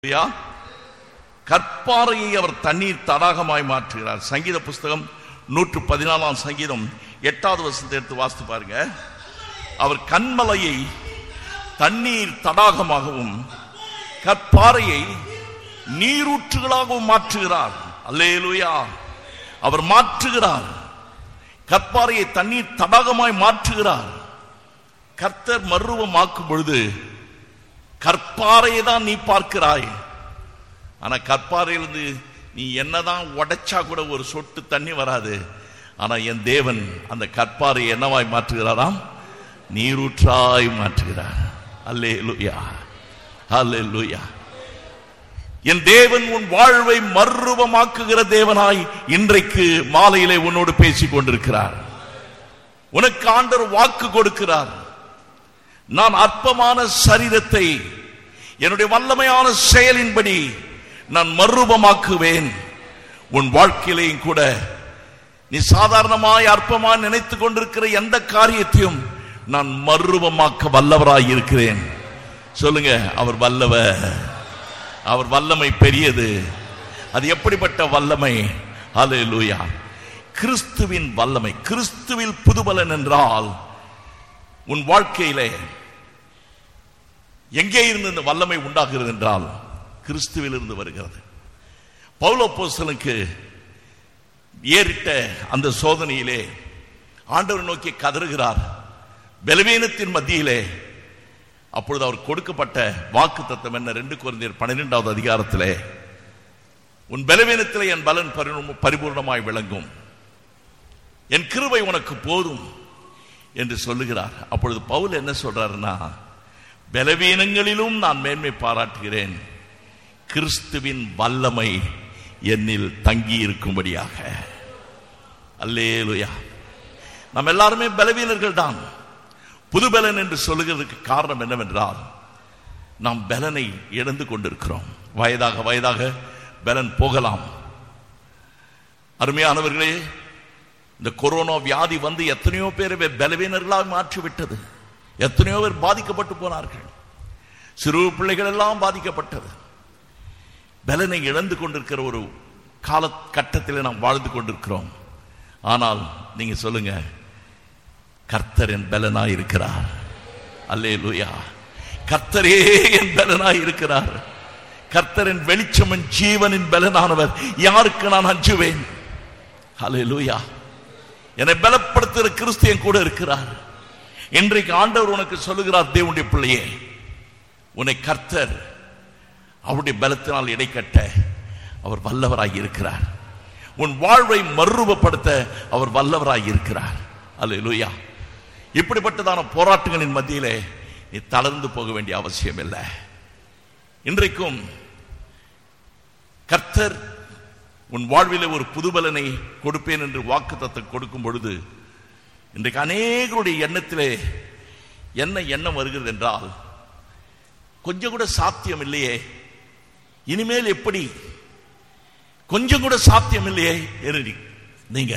இல்லையா? கற்பாறையை அவர் தண்ணீர் தடாகமாய் மாற்றுகிறார் சங்கீத புஸ்தகம் நூற்று பதினாலாம் சங்கீதம் எட்டாவது வசனத்தை எடுத்து வாசித்து பாருங்க அவர் கண்மலையை தண்ணீர் தடாகமாகவும் கற்பாறையை நீரூற்றுகளாகவும் மாற்றுகிறார் அல்லேலூயா அவர் மாற்றுகிறார் கற்பாறையை தண்ணீர் தடாகமாய் மாற்றுகிறார் கர்த்தர் மறுரூபமாக்கும் பொழுது கற்பாறையை தான் நீ பார்க்கிறாய் ஆனா கற்பாறையிலிருந்து நீ என்னதான் உடைச்சா கூட ஒரு சொட்டு தண்ணி வராது ஆனா என் தேவன் அந்த கற்பாறை என்னவாய் மாற்றுகிறாராம் நீரூற்றாய் மாற்றுகிறார் அல்லே லூயா அல்லே லூயா என் தேவன் உன் வாழ்வை மறுரூபமாக்குகிற தேவனாய் இன்றைக்கு மாலையிலே உன்னோடு பேசிக் கொண்டிருக்கிறார் உனக்கு ஆண்டவர் வாக்கு கொடுக்கிறார் நான் அற்பமான சரீரத்தை என்னுடைய வல்லமையான செயலின்படி நான் மறுரூபமாக்குவேன் உன் வாழ்க்கையிலையும் கூட நீ சாதாரணமாய் அற்பமாய் நினைத்துக் கொண்டிருக்கிற எந்த காரியத்தையும் நான் மறுரூபமாக்க வல்லவராய் இருக்கிறேன் சொல்லுங்க அவர் வல்லவர் அவர் வல்லமை பெரியது அது எப்படிப்பட்ட வல்லமை ஹalleluya கிறிஸ்துவின் வல்லமை கிறிஸ்துவில் புதுபலன் என்றால் உன் வாழ்க்கையிலே எங்கே இருந்து இந்த வல்லமை உண்டாகிறது என்றால் கிறிஸ்துவில் இருந்து வருகிறது பௌலோப்போஸ்தலனுக்கு ஏறிட்ட அந்த சோதனையிலே ஆண்டவர் நோக்கி கதறுகிறார் பலவீனத்தின் மத்தியிலே அப்பொழுது அவர் கொடுக்கப்பட்ட வாக்கு தத்தம் என்ன ரெண்டு குழந்தையர் பன்னிரெண்டாவது அதிகாரத்திலே உன் பலவீனத்திலே என் பலன் பரிணு- பரிபூர்ணமாய் விளங்கும் என் கிருபை உனக்கு போதும் என்று சொல்லுகிறார் அப்பொழுது பவுல் என்ன சொல்றாருன்னா பலவீனங்களிலும் நான் மேன்மை பாராட்டுகிறேன் கிறிஸ்துவின் வல்லமை என்னில் தங்கி இருக்கும்படியாக அல்லேலுயா நம்ம எல்லாருமே பலவீனர்கள் தான் புது பலன் என்று சொல்லுகிறதுக்கு காரணம் என்னவென்றால் நாம் பலனை இழந்து கொண்டிருக்கிறோம் வயதாக வயதாக பலன் போகலாம் அருமையானவர்களே இந்த கொரோனா வியாதி வந்து எத்தனையோ பேரை பலவீனர்களாக மாற்றி விட்டது எத்தனையோ பேர் பாதிக்கப்பட்டு போனார்கள் சிறு பிள்ளைகள் எல்லாம் பாதிக்கப்பட்டது பலனை இழந்து கொண்டிருக்கிற ஒரு கால கட்டத்தில் நாம் வாழ்ந்து கொண்டிருக்கிறோம் ஆனால் நீங்க சொல்லுங்க கர்த்தர் என் பலனாய் இருக்கிறார் அல்லே லூயா கர்த்தரே என் பலனாய் இருக்கிறார் கர்த்தரின் வெளிச்சமன் ஜீவனின் பலனானவர் யாருக்கு நான் அஞ்சுவேன் அல்லே லூயா என்னை பலப்படுத்துகிற கிறிஸ்து என் கூட இருக்கிறார் இன்றைக்கு ஆண்டவர் உனக்கு சொல்லுகிறார் தேவனுடைய பிள்ளையே உன்னை கர்த்தர் அவருடைய பலத்தினால் இடைக்கட்ட அவர் வல்லவராய் இருக்கிறார் உன் வாழ்வை மறுரூபப்படுத்த அவர் வல்லவராய் இருக்கிறார் அல்லேலூயா இப்படிப்பட்டதான போராட்டங்களின் மத்தியிலே நீ தளர்ந்து போக வேண்டிய அவசியம் இல்லை இன்றைக்கும் கர்த்தர் உன் வாழ்விலே ஒரு புதுபலனை கொடுப்பேன் என்று வாக்குத்தத்தம் கொடுக்கும் பொழுது இன்றைக்கு அநேகருடைய எண்ணத்திலே என்ன எண்ணம் வருகிறது என்றால் கொஞ்சம் கூட சாத்தியம் இல்லையே இனிமேல் எப்படி கொஞ்சம் கூட சாத்தியம் இல்லையே என்று நீங்க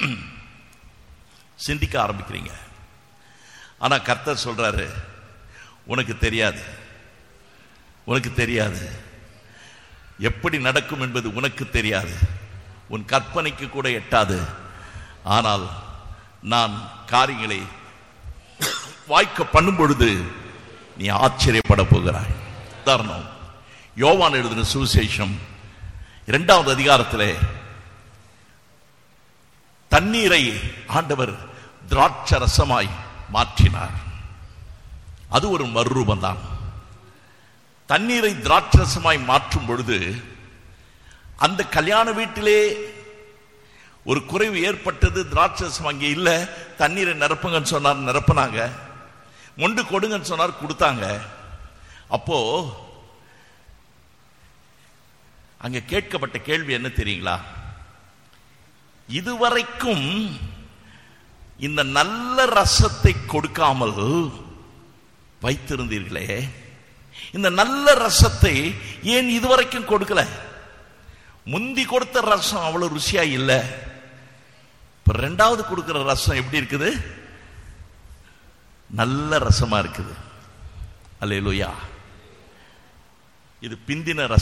சிந்திக்க ஆரம்பிக்கிறீங்க ஆனா கர்த்தர் சொல்றாரு உனக்கு தெரியாது உனக்கு தெரியாது எப்படி நடக்கும் என்பது உனக்கு தெரியாது உன் கற்பனைக்கு கூட எட்டாது ஆனால் நான் காரியங்களை வாய்க்க பண்ணும் பொழுது நீ ஆச்சரியப்பட போகிறாய் உதாரணம் யோவான் எழுதின சுவிசேஷம் இரண்டாவது அதிகாரத்திலே தண்ணீரை ஆண்டவர் திராட்சை ரசமாய் மாற்றினார் அது ஒரு மறுரூபம் தான் தண்ணீரை திராட்சரசமாய் மாற்றும் பொழுது அந்த கல்யாண வீட்டிலே ஒரு குறைவு ஏற்பட்டது திராட்சரசம் அங்கே இல்ல தண்ணீரை நிரப்புங்கன்னு சொன்னார் நிரப்புனாங்க மொண்டு கொடுங்கன்னு சொன்னார் கொடுத்தாங்க அப்போ அங்க கேட்கப்பட்ட கேள்வி என்ன தெரியுங்களா இதுவரைக்கும் இந்த நல்ல ரசத்தை கொடுக்காமல் வைத்திருந்தீர்களே இந்த நல்ல ரசத்தை ஏன் இதுவரைக்கும் கொடுக்கல முந்தி கொடுத்த ரசம் அவ்வளவு ருசியா இல்ல இப்ப ரெண்டாவது கொடுக்கிற ரசம் எப்படி இருக்குது நல்ல ரசமா இருக்குது அல்லேலூயா இது பிந்தின ரசம்